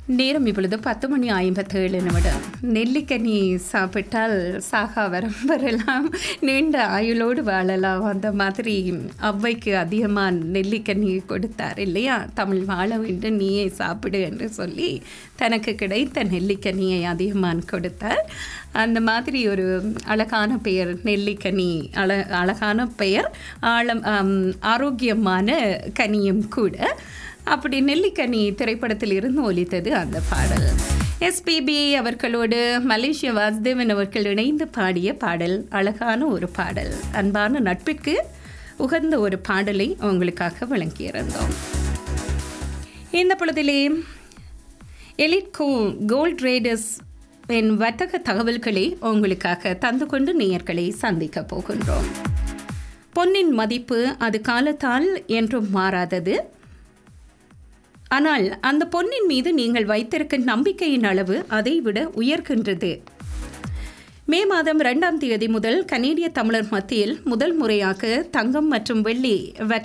நேரம் இப்பொழுது பத்து மணி ஐம்பத்தேழு நிமிடம் நெல்லிக்கனி சாப்பிட்டால் சாகா வரம் வரலாம் நீண்ட ஆயுளோடு வாழலாம் அந்த மாதிரி அவ்வைக்கு அதிகமாக நெல்லிக்கனி கொடுத்தார் இல்லையா தமிழ் வாழ வேண்டும் நீயே சாப்பிடு என்று சொல்லி தனக்கு கிடைத்த நெல்லிக்கனியை அதிகமான் கொடுத்தார் அந்த மாதிரி ஒரு அழகான பெயர் நெல்லிக்கனி அழ அழகான பெயர் ஆழம் ஆம், ஆரோக்கியமான கனியும் கூட அப்படி நெல்லிக்கனி திரைப்படத்தில் இருந்து ஒலித்தது அந்த பாடல் எஸ்பிபி அவர்களோடு மலேசிய வாசுதேவன் அவர்கள் இணைந்து பாடிய பாடல் அழகான ஒரு பாடல் அன்பான நட்பிற்கு உகந்த ஒரு பாடலை உங்களுக்காக வழங்கியிருந்தோம் இந்த பொழுதிலே எலிட்கோ கோல்ட் ரேடர்ஸ் என் வர்த்தக தகவல்களை உங்களுக்காக தந்து கொண்டு நேயர்களை சந்திக்க போகின்றோம் பொன்னின் மதிப்பு அது காலத்தால் என்றும் மாறாதது ஆனால் அந்த பொன்னின் மீது நீங்கள் வைத்திருக்கும் நம்பிக்கையின் அளவு அதைவிட உயர்கின்றது மே மாதம் இரண்டாம் தேதி முதல் கனேடிய தமிழர் மத்தியில் முதல் முறையாக தங்கம் மற்றும் வெள்ளி வர்த்தக